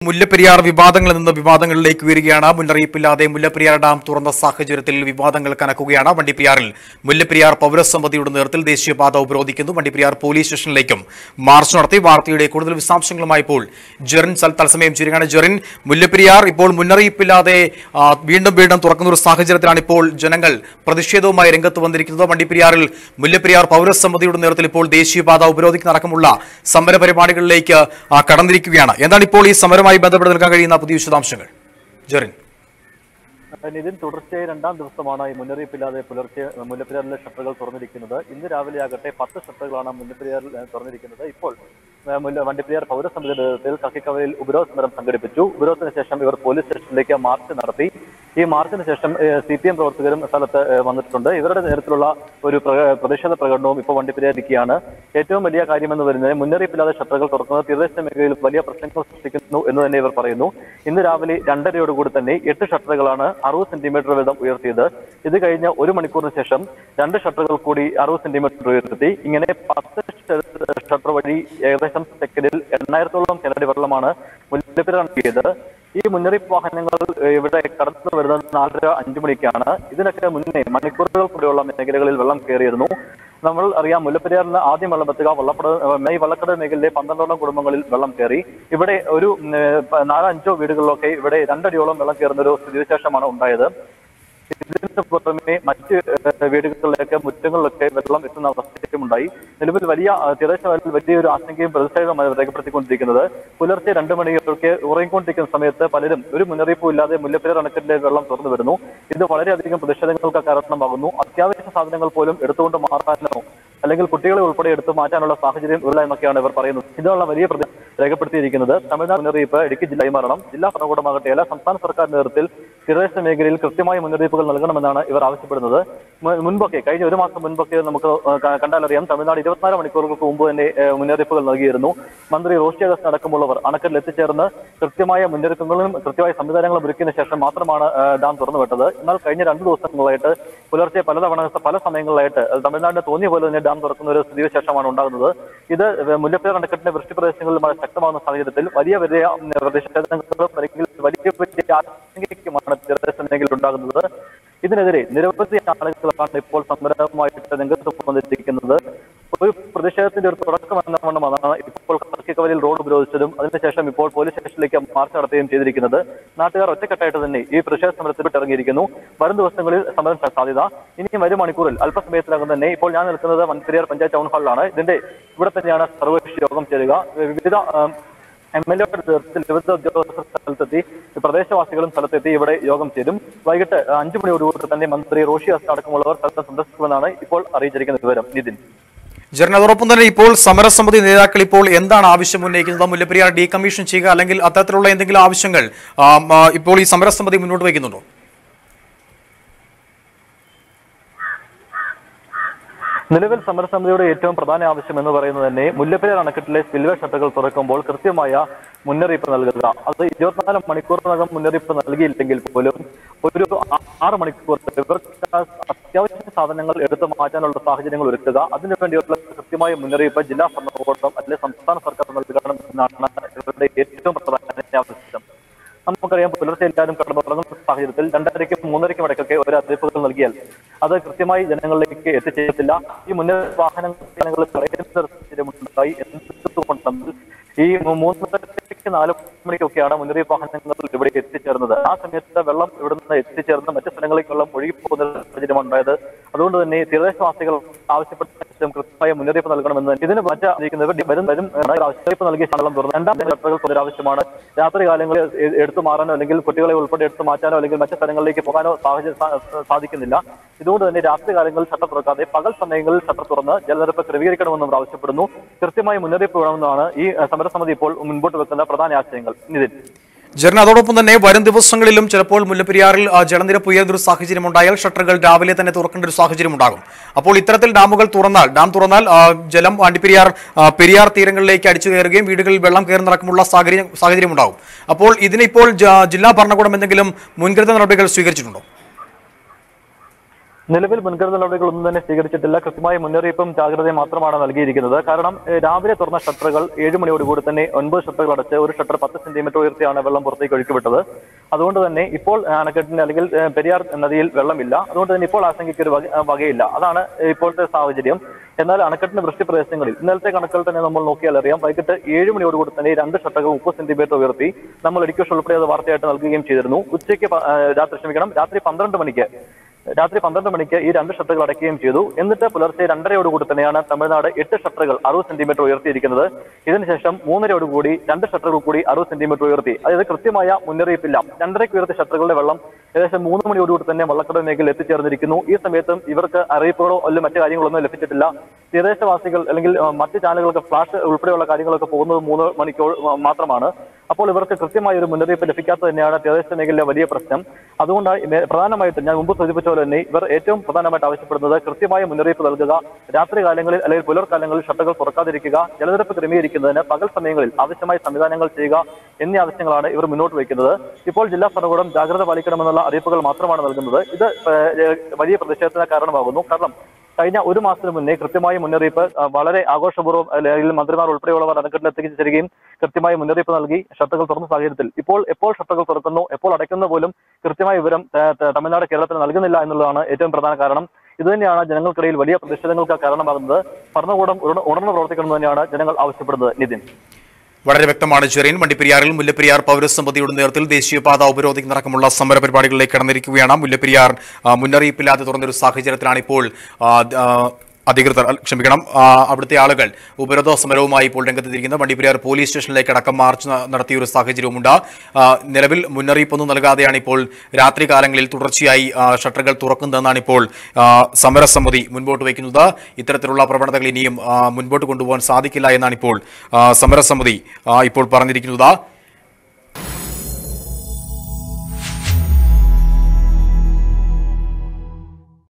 മുല്ലപ്പെരിയാർ വിവാദങ്ങളിൽ നിന്ന് വിവാദങ്ങളിലേക്ക് ഉയരുകയാണ് മുന്നറിയിപ്പില്ലാതെ മുല്ലപ്പെരിയാർ ഡാം തുറന്ന സാഹചര്യത്തിൽ വിവാദങ്ങൾ കനക്കുകയാണ് വണ്ടിപ്പെരിയാറിൽ മുല്ലപ്പെരിയാർ പൗരസമിതിയുടെ നേതൃത്വത്തിൽ ദേശീയപാത ഉപരോധിക്കുന്നു വണ്ടിപ്പെരിയാർ പോലീസ് സ്റ്റേഷനിലേക്കും മാർച്ച് നടത്തി വാർത്തയുടെ കൂടുതൽ വിശദാംശങ്ങളുമായി ഇപ്പോൾ ജെറിൻ സൽ- തത്സമയം ചേരുകയാണ് ജെറിൻ മുല്ലപ്പെരിയാർ ഇപ്പോൾ മുന്നറിയിപ്പില്ലാതെ ആ, വീണ്ടും വീണ്ടും തുറക്കുന്ന ഒരു സാഹചര്യത്തിലാണ് ഇപ്പോൾ ജനങ്ങൾ പ്രതിഷേധവുമായി രംഗത്ത് വന്നിരിക്കുന്നത് വണ്ടിപ്പെരിയാറിൽ മുല്ലപ്പെരിയാർ പൗരസമിതിയുടെ നേതൃത്വത്തിൽ ഇപ്പോൾ ദേശീയപാത ഉപരോധിക്കുന്ന അടക്കമുള്ള സമര പരിപാടികളിലേക്ക് ആ, കടന്നിരിക്കുകയാണ് എന്താണ് ഇപ്പോൾ ഈ സമരവുമായി ബന്ധപ്പെട്ട് നിൽക്കാൻ കഴിയുന്ന പുതിയ വിശദാംശങ്ങൾ ജെറിൻ നിതിൻ തുടർച്ചയായി രണ്ടാം ദിവസമാണ് ഈ മുന്നറിയിപ്പില്ലാതെ പുലർച്ചെ മുല്ലപ്പെരിയാറിലെ ഷട്ടറുകൾ തുറന്നിരിക്കുന്നത് ഇന്ന് രാവിലെ ആകട്ടെ പത്ത് ഷട്ടറുകളാണ് മുല്ലപ്പെരിയാറിൽ ഏഹ്, തുറന്നിരിക്കുന്നത് ഇപ്പോൾ ഏഹ്, മുല്ല വണ്ടിപ്പെരിയാർ പൗരസമിതിയുടെ നേതൃത്വത്തിൽ കക്കിക്കവലയിൽ ഉപരോധ സമരം സംഘടിപ്പിച്ചു ഉപരോധത്തിന് ശേഷം ഇവർ പോലീസ് സ്റ്റേഷനിലേക്ക് മാർച്ച് നടത്തി ഈ മാർച്ചിന് ശേഷം സി പി എം പ്രവർത്തകരും സ്ഥലത്ത് ഏഹ്, വന്നിട്ടുണ്ട് ഇവരുടെ നേതൃത്വത്തിലുള്ള ഒരു പ്ര- പ്രതിഷേധ പ്രകടനവും ഇപ്പോൾ വണ്ടിപ്പെരിയാറിരിക്കുകയാണ് ഏറ്റവും വലിയ കാര്യമെന്ന് വരുന്നത് മുന്നറിയിപ്പില്ലാതെ ഷട്ടറുകൾ തുറക്കുന്നത് തീരദേശ മേഖലയിൽ വലിയ പ്രശ്നങ്ങൾ സൃഷ്ടിക്കുന്നു എന്ന് തന്നെ ഇവർ പറയുന്നു ഇന്ന് രാവിലെ രണ്ടരയോടുകൂടി തന്നെ എട്ട് ഷട്ടറുകളാണ് അറുപത് സെന്റിമീറ്റർ വീതം ഉയർത്തിയത് ഇത് കഴിഞ്ഞ ഒരു മണിക്കൂറിന് ശേഷം രണ്ട് ഷട്ടറുകൾ കൂടി അറുപത് സെന്റിമീറ്റർ ഉയർത്തി ഇങ്ങനെ പത്ത് ഷട്ടർ വഴി ഏകദേശം സെക്കൻഡിൽ എണ്ണായിരത്തോളം കനടി വെള്ളമാണ് മുല്ലപ്പെരിയാർ നൽകിയത് ഈ മുന്നറിയിപ്പ് വാഹനങ്ങൾ ഏഹ്, ഇവിടെ കടന്നു വരുന്നത് നാലര അഞ്ചു മണിക്കാണ് ഇതിനൊക്കെ മുന്നേ മണിക്കൂറുകൾ കൂടിയുള്ള മേഖലകളിൽ വെള്ളം കയറിയിരുന്നു നമ്മൾ അറിയാം മുല്ലപ്പെരിയാറിന് ആദ്യം വെള്ളമെത്തുക വള്ളപ്പട ഈ വള്ളക്കട മേഖലയിലെ പന്ത്രണ്ടോളം കുടുംബങ്ങളിൽ വെള്ളം കയറി ഇവിടെ ഒരു ഉം, ഏഹ്, പ- നാലോ അഞ്ചോ വീടുകളിലൊക്കെ ഇവിടെ രണ്ടടിയോളം വെള്ളം കയറുന്ന ഒരു സ്ഥിതിവിശേഷമാണ് ഉണ്ടായത് ഇതിന് പുറമെ മറ്റ് ഏഹ്, വീടുകളിലേക്ക് മുറ്റങ്ങളിലൊക്കെ വെള്ളം എത്തുന്ന അവസ്ഥയും ഉണ്ടായി നിലവിൽ വലിയ ഏഹ്, തീരദേശ മേഖലയിൽ വലിയൊരു ആശങ്കയും പ്രതിഷേധവുമാണ് രേഖപ്പെടുത്തിക്കൊണ്ടിരിക്കുന്നത് പുലർച്ചെ രണ്ട് മണിയൊക്കെ ഉറങ്ങിക്കൊണ്ടിരിക്കുന്ന സമയത്ത് പലരും ഒരു മുന്നറിയിപ്പും ഇല്ലാതെ മുല്ലപ്പെരിയാർ അണക്കെട്ടിലെ വെള്ളം തുറന്നു വരുന്നു ഇത് വളരെയധികം പ്രതിഷേധങ്ങൾക്ക് കാരണമാകുന്നു അത്യാവശ്യ സാധനങ്ങൾ പോലും എടുത്തുകൊണ്ട് മാറാനോ അല്ലെങ്കിൽ കുട്ടികളെ ഉൾപ്പെടെ എടുത്തു മാറ്റാനുള്ള സാഹചര്യം ഇല്ല എന്നൊക്കെയാണ് ഇവർ പറയുന്നത് ഇതിനുള്ള വലിയ പ്രതി രേഖപ്പെടുത്തിയിരിക്കുന്നത് തമിഴ്നാട് മുന്നറിയിപ്പ് ഇടുക്കി ജില്ല കൈമാറണം ജില്ലാ ഭരണകൂടമാകട്ടെ എല്ലാ സംസ്ഥാന സർക്കാർ നേതൃത്വത്തിൽ തീരദേശ മേഖലയിൽ കൃത്യമായ മുന്നറിയിപ്പുകൾ നൽകണമെന്നാണ് ഇവർ ആവശ്യപ്പെടുന്നത് മു- മുൻപൊക്കെ കഴിഞ്ഞ ഒരു മാസം മുൻപൊക്കെ നമുക്ക് ഏഹ്, ക- കണ്ടാലറിയാം തമിഴ്നാട് ഇരുപത്തിനാല് മണിക്കൂറുകൾക്ക് മുമ്പ് തന്നെ ഏഹ്, മുന്നറിയിപ്പുകൾ നൽകിയിരുന്നു മന്ത്രി റോഷി അഗസ്റ്റ് അടക്കമുള്ളവർ അണക്കെട്ടിൽ എത്തിച്ചേർന്ന് കൃത്യമായ മുന്നൊരുക്കങ്ങളും കൃത്യമായ സംവിധാനങ്ങളും ഒരുക്കിയതിനു ശേഷം മാത്രമാണ് ഏഹ്, ഡാം തുറന്നുവിട്ടത് എന്നാൽ കഴിഞ്ഞ രണ്ടു ദിവസങ്ങളായിട്ട് പുലർച്ചെ പലതവണ പല സമയങ്ങളിലായിട്ട് അത് തമിഴ്നാടിന് തോന്നിയ പോലെ തന്നെ ഡാം തുറക്കുന്ന ഒരു സ്ഥിതിവിശേഷമാണ് ഉണ്ടാകുന്നത് ഇത് മുല്ലപ്പെരിയാർ അണക്കെട്ടിന്റെ വൃഷ്ടി പ്രദേശങ്ങളിൽ മഴ ശക്തമാകുന്ന സാഹചര്യത്തിൽ വലിയ വലിയ ഉം, പ്രതിഷേധങ്ങളും അല്ലെങ്കിൽ വലിയ വലിയ ആശങ്കയ്ക്കുമാണ് തീരദേശ മേഖലയിൽ ഉണ്ടാകുന്നത് ഇതിനെതിരെ നിരവധി ആളുകളാണ് ഇപ്പോൾ സമരവുമായിട്ട് രംഗത്ത് വന്നിരിക്കുന്നത് ഒരു പ്രതിഷേധത്തിന്റെ ഒരു തുടക്കം എന്ന വണ്ണമാണ് ഇപ്പോൾ കർക്കിക്കവലിൽ റോഡ് ഉപരോധിച്ചതും അതിനുശേഷം ഇപ്പോൾ പോലീസ് സ്റ്റേഷനിലേക്ക് മാർച്ച് നടത്തുകയും ചെയ്തിരിക്കുന്നത് നാട്ടുകാർ ഒറ്റക്കെട്ടായിട്ട് തന്നെ ഈ പ്രതിഷേധ സമരത്തിൽ ഇറങ്ങിയിരിക്കുന്നു വരും ദിവസങ്ങളിൽ സമരം സാധ്യത ഇനി വരും മണിക്കൂറിൽ അല്പസമയത്തിനകം തന്നെ ഇപ്പോൾ ഞാൻ നിൽക്കുന്നത് വൻപെരിയാർ പഞ്ചായത്ത് ടൗൺ ഹാളിലാണ് ഇതിന്റെ ഇവിടെ തന്നെയാണ് സർവകക്ഷി യോഗം ചേരുക വിവിധ ആം, എം എൽ എയുടെ നേതൃത്വത്തിൽ വിവിധ ഉദ്യോഗസ്ഥർ സ്ഥലത്തെത്തി പ്രദേശവാസികളും സ്ഥലത്തെത്തി ഇവിടെ യോഗം ചേരും വൈകിട്ട് അഞ്ചു മണിയോടുകൂടി തന്നെ മന്ത്രി റോഷി അസ് അടക്കമുള്ളവർ സ്ഥലത്ത് സന്ദർശിക്കുമെന്നാണ് ഇപ്പോൾ അറിയിച്ചിരിക്കുന്ന വിവരം നിതിൻ ജെറിൻ അതോടൊപ്പം തന്നെ ഇപ്പോൾ സമരസമിതി നേതാക്കൾ ഇപ്പോൾ എന്താണ് ആവശ്യം ഉന്നയിക്കുന്നത് മുല്ലപ്പെരിയാർ ഡീകമ്മീഷൻ ചെയ്യുക അല്ലെങ്കിൽ അത്തരത്തിലുള്ള എന്തെങ്കിലും ആവശ്യങ്ങൾ ആ, ആ, ഇപ്പോൾ ഈ സമരസമിതി മുന്നോട്ട് വയ്ക്കുന്നുണ്ടോ നിലവിൽ സമരസമിതിയുടെ ഏറ്റവും പ്രധാന ആവശ്യം എന്ന് പറയുന്നത് തന്നെ മുല്ലപ്പെരിയാർ അണക്കെട്ടിലെ സ്പിൽവേ ഷട്ടറുകൾ തുറക്കുമ്പോൾ കൃത്യമായ മുന്നറിയിപ്പ് നൽകുക അത് ഇരുപത്തിനാല് മണിക്കൂറിനകം മുന്നറിയിപ്പ് നൽകിയില്ലെങ്കിൽ പോലും ഒരു ആ- ആറ് മണിക്കൂർ ഇവർക്ക് അത്യാവശ്യ സാധനങ്ങൾ എടുത്തു മാറ്റാനുള്ള സാഹചര്യങ്ങൾ ഒരുക്കുക അതിനുവേണ്ടിയുള്ള കൃത്യമായ മുന്നറിയിപ്പ് ജില്ലാ ഭരണകൂടം അല്ലെങ്കിൽ സംസ്ഥാന സർക്കാർ നൽകണം എന്നാണ് ഇവരുടെ ഏറ്റവും പ്രധാന ആവശ്യം നമുക്കറിയാം പുലർച്ചെ എല്ലാവരും കടന്നുറങ്ങുന്ന സാഹചര്യത്തിൽ രണ്ടരയ്ക്കും മൂന്നരയ്ക്കും ഇടയ്ക്കൊക്കെ ഒരു അറിയിപ്പുകൾ നൽകിയാൽ അത് കൃത്യമായി ജനങ്ങളിലേക്ക് എത്തിച്ചേരത്തില്ല ഈ മുന്നേറ്റ വാഹനങ്ങൾ തടയുന്ന സാഹചര്യമുണ്ടായി എന്തുകൊണ്ടെങ്കിൽ ഈ മൂന്നരയ്ക്ക് നാല് മണിക്കൊക്കെയാണ് മുന്നറിയിപ്പ് വാഹനങ്ങൾ ഇവിടെ എത്തിച്ചേർന്നത് ആ സമയത്ത് വെള്ളം ഇവിടുന്ന് എത്തിച്ചേർന്ന് മറ്റു സ്ഥലങ്ങളിലേക്ക് വെള്ളം ഒഴുകി പോകുന്ന ഒരു സാഹചര്യം ഉണ്ടായത് അതുകൊണ്ട് തന്നെ തീരദേശവാസികൾ ആവശ്യപ്പെട്ട ശേഷം കൃത്യമായ മുന്നറിയിപ്പ് നൽകണമെന്ന് ഇതിന് മറ്റ് അറിയിക്കുന്നവർ വരും വരും ഏഹ്, മുന്നറിയിപ്പ് നൽകിയ ശമ്പളം തുറന്നു രണ്ടാം യാത്രകൾ ആവശ്യമാണ് രാത്രി കാലങ്ങളിൽ എ- എടുത്തു മാറാനോ അല്ലെങ്കിൽ കുട്ടികളെ ഉൾപ്പെടെ എടുത്തു മാറ്റാനോ അല്ലെങ്കിൽ മറ്റു സ്ഥലങ്ങളിലേക്ക് പോകാനോ സാഹചര്യം സാ- സാധിക്കുന്നില്ല ഇതുകൊണ്ട് തന്നെ രാത്രി കാലങ്ങളിൽ ഷട്ടർ തുറക്കാതെ പകൽ സമയങ്ങളിൽ ഷട്ടർ തുറന്ന് ജലനിരപ്പ് ക്രമീകരിക്കണമെന്നും അവർ ആവശ്യപ്പെടുന്നു കൃത്യമായ മുന്നറിയിപ്പ് വേണമെന്നാണ് ഈ ഏഹ്, സമരസമിതി ഇപ്പോൾ മുൻപോട്ട് വെക്കുന്ന പ്രധാന ആശയങ്ങൾ നിതിൻ ജെറിൻ അതോടൊപ്പം തന്നെ വരും ദിവസങ്ങളിലും ചിലപ്പോൾ മുല്ലപ്പെരിയാറിൽ ആ, ജലനിരപ്പ് ഉയർന്നൊരു സാഹചര്യം ഉണ്ടായാൽ ഷട്ടറുകൾ രാവിലെ തന്നെ തുറക്കേണ്ട ഒരു സാഹചര്യം ഉണ്ടാകും അപ്പോൾ ഇത്തരത്തിൽ ഡാമുകൾ തുറന്നാൽ ഡാം തുറന്നാൽ ആ, ജലം വണ്ടിപ്പെരിയാർ ആ, പെരിയാർ തീരങ്ങളിലേക്ക് അടിച്ചു കയറുകയും വീടുകളിൽ വെള്ളം കയറുന്നടക്കമുള്ള സാഹചര്യം സാഹചര്യം ഉണ്ടാകും അപ്പോൾ ഇതിനിപ്പോൾ ജ- ജില്ലാ ഭരണകൂടം എന്തെങ്കിലും മുൻകരുതൽ നടപടികൾ സ്വീകരിച്ചിട്ടുണ്ടോ നിലവിൽ മുൻകരുതൽ നടപടികളൊന്നും തന്നെ സ്വീകരിച്ചിട്ടില്ല കൃത്യമായ മുന്നറിയിപ്പും ജാഗ്രതയും മാത്രമാണ് നൽകിയിരിക്കുന്നത് കാരണം ഏഹ്, രാവിലെ തുറന്ന ഷട്ടറുകൾ ഏഴ് മണിയോടുകൂടി തന്നെ ഒൻപത് ഷട്ടറുകൾ അടച്ച് ഒരു ഷട്ടർ പത്ത് സെന്റിമീറ്റർ ഉയർത്തിയാണ് വെള്ളം പുറത്തേക്ക് ഒഴുക്കിവിട്ടത് അതുകൊണ്ട് തന്നെ ഇപ്പോൾ അണക്കെട്ടിന് അല്ലെങ്കിൽ ഏഹ്, പെരിയാർ നദിയിൽ വെള്ളമില്ല അതുകൊണ്ട് തന്നെ ഇപ്പോൾ ആശങ്കയ്ക്ക് ഒരു വക- വകയില്ല അതാണ് ഇപ്പോഴത്തെ സാഹചര്യം എന്നാൽ അണക്കെട്ടിന്റെ വൃഷ്ടി പ്രദേശങ്ങളിൽ ഇന്നലത്തെ കണക്കുകൾ തന്നെ നമ്മൾ നോക്കിയാൽ അറിയാം വൈകിട്ട് ഏഴ് മണിയോടുകൂടി തന്നെ ഈ രണ്ട് ഷട്ടറുകൾ മുപ്പത് സെന്റിമീറ്റർ ഉയർത്തി നമ്മൾ ഇടുക്കി ഉൾപ്പെടെ അത് വാർത്തയായിട്ട് നൽകുകയും ചെയ്തിരുന്നു ഉച്ചയ്ക്ക് പ- ആ, രാത്രി ക്ഷമിക്കണം രാത്രി പന്ത്രണ്ട് മണിക്ക് രാത്രി പന്ത്രണ്ട് മണിക്ക് ഈ രണ്ട് ഷട്ടറുകൾ അടയ്ക്കുകയും ചെയ്തു എന്നിട്ട് പുലർച്ചെ രണ്ടരയോടുകൂടി തന്നെയാണ് തമിഴ്നാട് എട്ട് ഷട്ടറുകൾ അറുപത് സെന്റിമീറ്റർ ഉയർത്തിയിരിക്കുന്നത് ഇതിനുശേഷം മൂന്നരയോടുകൂടി രണ്ട് ഷട്ടറുകൾ കൂടി അറുപത് സെന്റിമീറ്റർ ഉയർത്തി അതായത് കൃത്യമായ മുന്നറിയിപ്പില്ല രണ്ടരയ്ക്ക് ഉയർത്തിയ ഷട്ടറുകളുടെ വെള്ളം ഏകദേശം മൂന്ന് മണിയോടുകൂടി തന്നെ വള്ളക്കടൽ മേഖലയിൽ എത്തിച്ചേർന്നിരിക്കുന്നു ഈ സമയത്തും ഇവർക്ക് അറിയിപ്പുകളോ അല്ലെങ്കിൽ മറ്റു കാര്യങ്ങളൊന്നും ലഭിച്ചിട്ടില്ല തീരദേശവാസികൾ അല്ലെങ്കിൽ ആ, മറ്റ് ചാനലുകളൊക്കെ ഫ്ലാഷ് ഉൾപ്പെടെയുള്ള കാര്യങ്ങളൊക്കെ പോകുന്നത് മൂന്ന് മണിക്കൂർ ആ, മാത്രമാണ് അപ്പോൾ ഇവർക്ക് കൃത്യമായ ഒരു മുന്നറിയിപ്പ് ലഭിക്കാത്തത് തന്നെയാണ് തീരദേശ മേഖലയിലെ വലിയ പ്രശ്നം അതുകൊണ്ട് മേ- പ്രധാനമായിട്ടും ഞാൻ മുമ്പ് സൂചിപ്പിച്ച പോലെ തന്നെ ഇവർ ഏറ്റവും പ്രധാനമായിട്ട് ആവശ്യപ്പെടുന്നത് കൃത്യമായ മുന്നറിയിപ്പ് നൽകുക രാത്രി കാലങ്ങളിൽ അല്ലെങ്കിൽ പുലർക്കാലങ്ങളിൽ ഷട്ടറുകൾ തുറക്കാതിരിക്കുക ജലനിരപ്പ് ക്രമീകരിക്കുന്നതിന് പകൽ സമയങ്ങളിൽ ആവശ്യമായ സംവിധാനങ്ങൾ ചെയ്യുക എന്നീ ആവശ്യങ്ങളാണ് ഇവർ മുന്നോട്ട് വയ്ക്കുന്നത് ഇപ്പോൾ ജില്ലാ ഭരണകൂടം ജാഗ്രത പാലിക്കണമെന്നുള്ള അറിയിപ്പുകൾ മാത്രമാണ് നൽകുന്നത് ഇത് ഏഹ്, വലിയ പ്രതിഷേധത്തിന് കാരണമാകുന്നു കാരണം കഴിഞ്ഞ ഒരു മാസത്തിന് മുന്നേ കൃത്യമായ മുന്നറിയിപ്പ് ആ, വളരെ ആഘോഷപൂർവ്വം അല്ലെങ്കിൽ മന്ത്രിമാർ ഉൾപ്പെടെയുള്ളവർ അണക്കെട്ടിൽ എത്തിച്ചു തരികയും കൃത്യമായ മുന്നറിയിപ്പ് നൽകി ഷട്ടറുകൾ തുറന്ന സാഹചര്യത്തിൽ ഇപ്പോൾ എപ്പോൾ ഷട്ടറുകൾ തുറക്കുന്നു എപ്പോൾ അടയ്ക്കുന്ന പോലും കൃത്യമായ വിവരം ആ, ത- തമിഴ്നാട് കേരളത്തിന് നൽകുന്നില്ല എന്നുള്ളതാണ് ഏറ്റവും പ്രധാന കാരണം ഇത് തന്നെയാണ് ജനങ്ങൾക്കിടയിൽ വലിയ പ്രതിഷേധങ്ങൾക്ക് കാരണമാകുന്നത് ഭരണകൂടം ഉടൻ- ഉണർന്ന് പ്രവർത്തിക്കണമെന്ന് തന്നെയാണ് ജനങ്ങൾ ആവശ്യപ്പെടുന്നത് നിതിൻ വളരെ വ്യക്തമാണ് ചെറിയൻ വണ്ടിപ്പെരിയാറിൽ മുല്ലപ്പെരിയാർ പൗരസമിതിയുടെ നേതൃത്വത്തിൽ ദേശീയപാത ഉപരോധിക്കുന്നടക്കമുള്ള സമര പരിപാടികളിലേക്ക് കടന്നിരിക്കുകയാണ് മുല്ലപ്പെരിയാർ ആ, മുന്നറിയിപ്പില്ലാതെ തുറന്നൊരു സാഹചര്യത്തിലാണ് ഇപ്പോൾ ആ, ആ, അധികൃതർ അല്ല, ക്ഷമിക്കണം ആ, അവിടുത്തെ ആളുകൾ ഉപരോധ സമരവുമായി ഇപ്പോൾ രംഗത്തെത്തിയിരിക്കുന്നത് വണ്ടിപ്പെരിയാർ പോലീസ് സ്റ്റേഷനിലേക്ക് അടക്കം മാർച്ച് ന- നടത്തിയ ഒരു സാഹചര്യവുമുണ്ട് ആ, നിലവിൽ മുന്നറിയിപ്പൊന്നും നൽകാതെയാണ് ഇപ്പോൾ രാത്രി കാലങ്ങളിൽ തുടർച്ചയായി ആ, ഷട്ടറുകൾ തുറക്കുന്നതെന്നാണ് ഇപ്പോൾ ആ, സമരസമിതി മുൻപോട്ട് വയ്ക്കുന്നത് ഇത്തരത്തിലുള്ള പ്രവണതകൾ ഇനിയും ആ, മുൻപോട്ട് കൊണ്ടുപോകാൻ സാധിക്കില്ല എന്നാണ് ഇപ്പോൾ ആ, സമരസമിതി ആ, ഇപ്പോൾ പറഞ്ഞിരിക്കുന്നത്